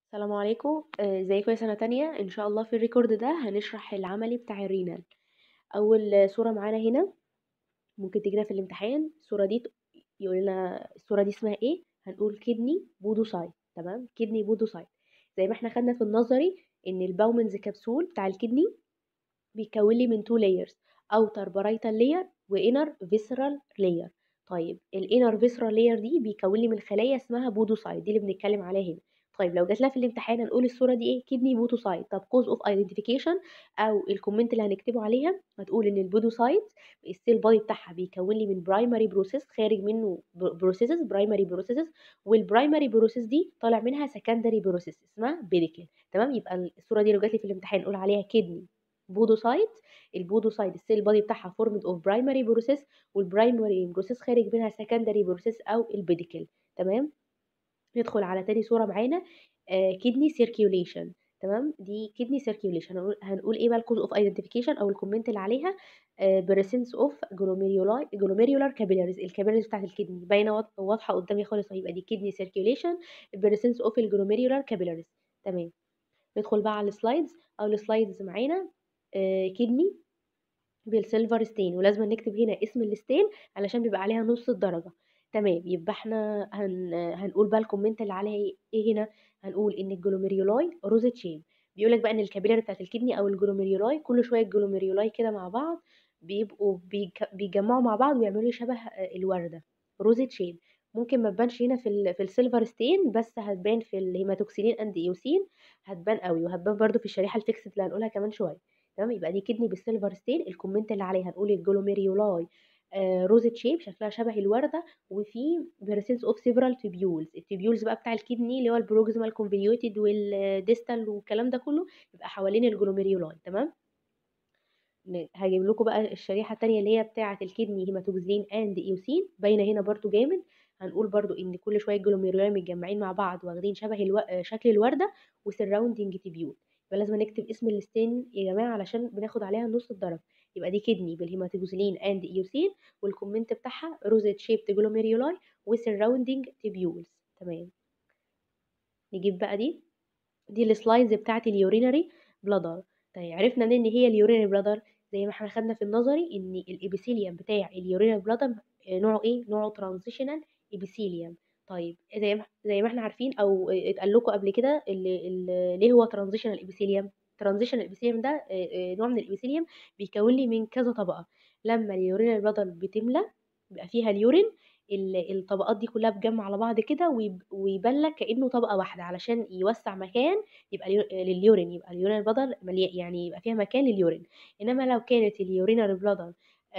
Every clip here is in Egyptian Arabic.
السلام عليكم آه، ازيكم يا سنة تانية ان شاء الله في الريكورد ده هنشرح العملي بتاع الرينال اول صورة معانا هنا ممكن تجينا في الامتحان الصورة دي يقول لنا الصورة دي اسمها ايه هنقول كدني بودوسايت تمام كدني بودوسايت زي ما احنا خدنا في النظري ان الباومنز كبسول بتاع الكدني بيكون لي من تو لايرز اوتر بارايتال لاير وانر فيسرال لاير طيب الانر فيسرال لاير دي بيكون لي من خلايا اسمها بودوسايت دي اللي بنتكلم عليها هنا طيب لو جات لها في الامتحان هنقول الصوره دي ايه كدني بودوسايت طب كوز اوف ايدنتيفيكيشن او الكومنت اللي هنكتبه عليها هتقول ان البودوسايت السيل بادي بتاعها بيكون لي من برايمري بروسيس خارج منه بروسيسز برايمري بروسيسز والبرايمري بروسيس دي طالع منها سكندري بروسيس اسمها بيديكل تمام يبقى الصوره دي لو جات لي في الامتحان نقول عليها كدني بودوسايت البودوسايت السيل بادي بتاعها فورمد اوف برايمري بروسيس والبرايمري بروسيس خارج منها سكندري بروسيس او البيديكل تمام ندخل على تاني صورة معانا كدني سيركيوليشن تمام دي كدني سيركيوليشن هنقول, هنقول ايه بقى الكوز اوف ايدنتيفيكيشن او الكومنت اللي عليها بريسنس اوف جلوميرولاي جلوميريولار كابيلاريز الكابيلاريز بتاعت الكدني باينه واضحه قدامي خالص يبقى دي كدني سيركيوليشن بريسنس اوف الجلوميريولار كابيلاريز تمام ندخل بقى على السلايدز او السلايدز معانا كدني بالسيلفر ستين ولازم نكتب هنا اسم الستين علشان بيبقى عليها نص الدرجه تمام يبقى احنا هن... هنقول بقى الكومنت اللي عليها ايه هنا هنقول ان الجلوميريولاي روزيت شيب بيقول لك بقى ان الكابيلاري بتاعت الكدني او الجلوميريولاي كل شويه الجلوميريولاي كده مع بعض بيبقوا بيج... بيجمعوا مع بعض ويعملوا لي شبه الورده روزيت شيب ممكن ما تبانش هنا في ال... في السيلفر ستين بس هتبان في الهيماتوكسيلين اند ايوسين هتبان قوي وهتبان برده في الشريحه الفيكسد اللي هنقولها كمان شويه تمام يبقى دي كدني بالسيلفر ستين الكومنت اللي عليها هنقول الجلوميريولاي آه روزت شيب شكلها شبه الورده وفي بريسنس اوف سيفرال تيبيولز التيبيولز بقى بتاع الكدني اللي هو البروكسيمال كونفوليوتد والديستال والكلام ده كله يبقى حوالين الجلوميريولاي تمام هجيب لكم بقى الشريحه الثانيه اللي هي بتاعه الكدني هيماتوكسلين اند ايوسين باينه هنا برده جامد هنقول برضو ان كل شويه الجلوميريولاي متجمعين مع بعض واخدين شبه الو... شكل الورده وسراوندنج تيبيول يبقى لازم نكتب اسم الستين يا جماعه علشان بناخد عليها نص الدرجه يبقى دي كدني بالهيماتوكسلين اند ايوسين والكومنت بتاعها روزيت شيبت جلوميريولاي وسراوندنج تيبيولز تمام نجيب بقى دي دي السلايدز بتاعت اليورينري بلادر طيب عرفنا ان هي اليورينري بلادر زي ما احنا خدنا في النظري ان الابيثيليوم بتاع اليورينري بلادر نوعه ايه نوعه ترانزيشنال ابيثيليوم طيب زي ما زي ما احنا عارفين او اتقال لكم قبل كده ليه هو ترانزيشنال ابيثيليوم ترانزيشنال ابيثيليوم ده نوع من الابيثيليوم بيكون لي من كذا طبقه لما اليورينال بلادر بتملى بيبقى فيها اليورين الطبقات دي كلها بتجمع على بعض كده ويبان لك كانه طبقه واحده علشان يوسع مكان يبقى لليورين يبقى اليورينال بلادر يعني يبقى فيها مكان لليورين انما لو كانت اليورينال بلادر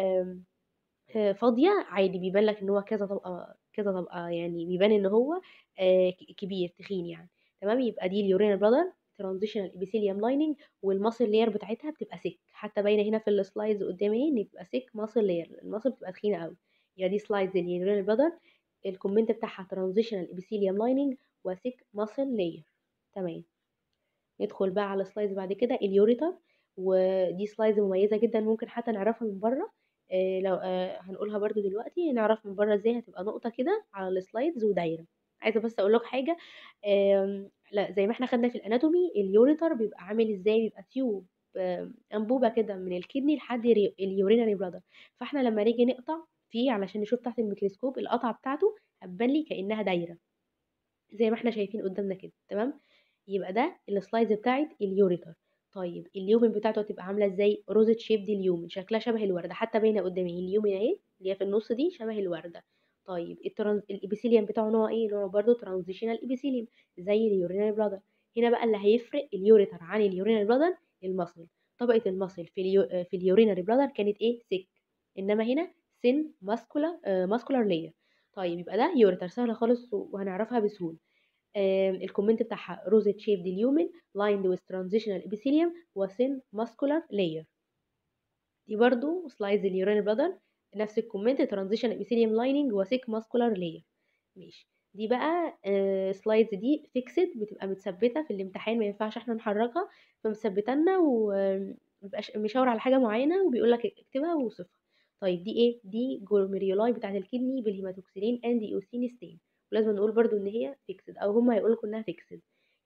فاضيه عادي بيبان لك ان هو كذا طبقه كذا طبقه يعني بيبان ان هو كبير تخين يعني تمام يبقى دي اليورينال بلادر ترانزيشنال ابيثيليوم لايننج والماسل لاير بتاعتها بتبقى سيك حتى باينه هنا في السلايدز قدامي ان بتبقى سيك ماسل لاير الماسل بتبقى تخينه قوي يبقى دي سلايدز اليورينال بلادر الكومنت بتاعها ترانزيشنال ابيثيليوم لايننج وسيك ماسل لاير تمام ندخل بقى على السلايدز بعد كده اليوريتر ودي سلايدز مميزه جدا ممكن حتى نعرفها من بره آه لو آه هنقولها برده دلوقتي نعرف من بره ازاي هتبقى نقطه كده على السلايدز ودايره عايزه بس اقول لك حاجه لا زي ما احنا خدنا في الاناتومي اليوريتر بيبقى عامل ازاي بيبقى تيوب انبوبه كده من الكدني لحد اليورينري بلادر فاحنا لما نيجي نقطع فيه علشان نشوف تحت الميكروسكوب القطعه بتاعته هتبان لي كانها دايره زي ما احنا شايفين قدامنا كده تمام يبقى ده السلايدز بتاعت اليوريتر طيب اليومن بتاعته هتبقى عامله ازاي روزت شيب دي اليومن شكلها شبه الورده حتى باينه قدامي اليومن اهي اللي هي في النص دي شبه الورده طيب الترانز... الابيثيليوم بتاعه نوع ايه نوع برضه ترانزيشنال ابيثيليوم زي اليورينال بلادر هنا بقى اللي هيفرق اليوريتر عن اليورينال بلادر المصل طبقه المصل في اليو... في اليورينال بلادر كانت ايه سيك انما هنا سن ماسكولار آه ماسكولار لاير طيب يبقى ده يوريتر سهله خالص وهنعرفها بسهوله آه الكومنت بتاعها روزيت شيب دي اليومن لايند ويز ترانزيشنال ابيثيليوم وسن ماسكولار لاير دي برضو سلايدز اليورينال بلادر نفس الكومنت ترانزيشن ابيثيليوم لايننج وثيك ماسكولار لاير ماشي دي بقى آه سلايدز دي فيكسد بتبقى متثبته في الامتحان ما ينفعش احنا نحركها فمثبته لنا ومبقاش مشاور على حاجه معينه وبيقول لك اكتبها ووصفها طيب دي ايه دي جلوميريولاي بتاعت الكدني بالهيماتوكسيلين اند ايوسين ستين ولازم نقول برضو ان هي فيكسد او هم هيقولوا لكم انها فيكسد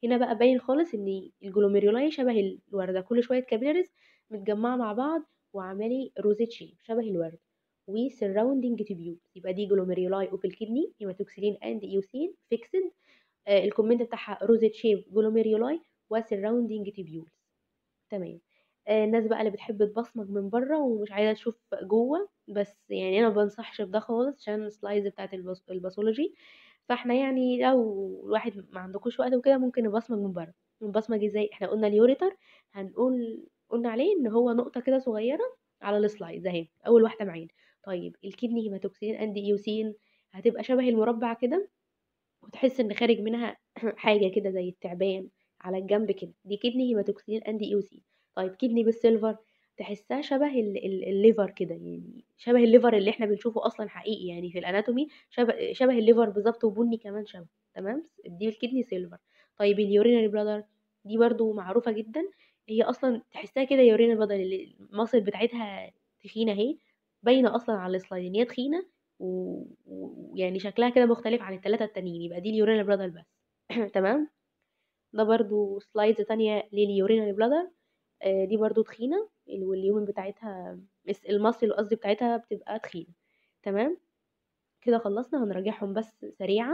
هنا بقى باين خالص ان الجلوميرولاي شبه الوردة كل شوية كابيلاريز متجمعة مع بعض وعملي روزيت شيب شبه الورد و surrounding tubules يبقى دي جلوميرولاي اوف الكدني هيماتوكسيلين اند ايوسين فيكسد آه الكومنت بتاعها روزيت شيب جلوميرولاي و surrounding tubules تمام آه الناس بقى اللي بتحب تبصمج من بره ومش عايزه تشوف جوه بس يعني انا ما بنصحش بده خالص عشان السلايدز بتاعت الباث- الباثولوجي فاحنا يعني لو الواحد ما عندكوش وقت وكده ممكن نبصمج من بره نبصمج ازاي احنا قلنا اليوريتر هنقول قلنا عليه ان هو نقطه كده صغيره على السلايد اهي اول واحده معانا طيب الكدني هيماتوكسين اند ايوسين هتبقى شبه المربع كده وتحس ان خارج منها حاجه كده زي التعبان على الجنب كده دي كدني هيماتوكسين اند ايوسين طيب كدني بالسيلفر تحسها شبه ال- ال- الليفر كده يعني شبه الليفر اللي احنا بنشوفه اصلا حقيقي يعني في الاناتومي شبه شبه الليفر بالظبط وبني كمان شبه تمام دي الكدني سيلفر طيب اليورينري بلادر دي برضو معروفه جدا هي اصلا تحسها كده يورينري بلادر اللي المصل بتاعتها تخينه اهي باينه اصلا على السلايد ان هي تخينه و- و- ويعني شكلها كده مختلف عن التلاتة التانيين يبقى دي اليورينال بلادر بس تمام ده برضو سلايدز تانية لليورينال بلادر آه، دي برضو تخينة ال- واليومن بتاعتها الس- المصل قصدي بتاعتها بتبقى تخينة تمام كده خلصنا هنراجعهم بس سريعا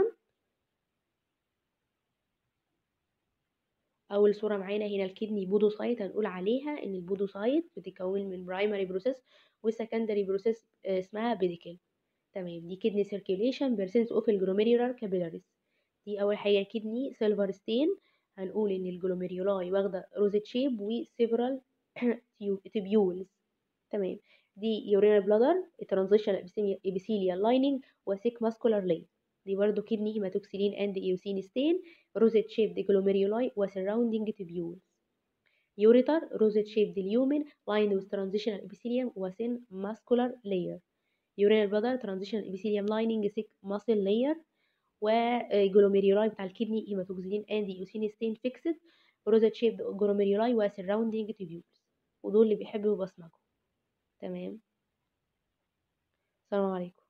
اول صوره معانا هنا الكدني بودوسايت هنقول عليها ان البودوسايت بتتكون من برايمري بروسيس وسكندري بروسيس اسمها بيديكل تمام دي كدني سيركيوليشن بيرسنس اوف الجلوميرولار كابيلاريز دي اول حاجه كدني سيلفر ستين هنقول ان الجلوميرولاي واخده روزيت شيب وسيفرال تيبيولز تمام دي يورينال بلادر ترانزيشن ابيثيليال لايننج وسيك ماسكولار لي دي برضو كدني هيماتوكسيلين اند ايوسين ستين روزيت شيب دي جلوميرولاي وسراوندينج تيبيولز يوريتر روزيت شيب دي اليومن لايند with transitional epithelium وسين ماسكولار layer يورينال بلادر ترانزيشنال ابيثيليوم لايننج سيك ماسل لاير وجلوميرولاي بتاع الكدني هيماتوكسيلين اند ايوسين ستين فيكسد روزيت شيب جلوميرولاي وسراوندينج تيبيولز ودول اللي بيحبوا يبصمجوا تمام السلام عليكم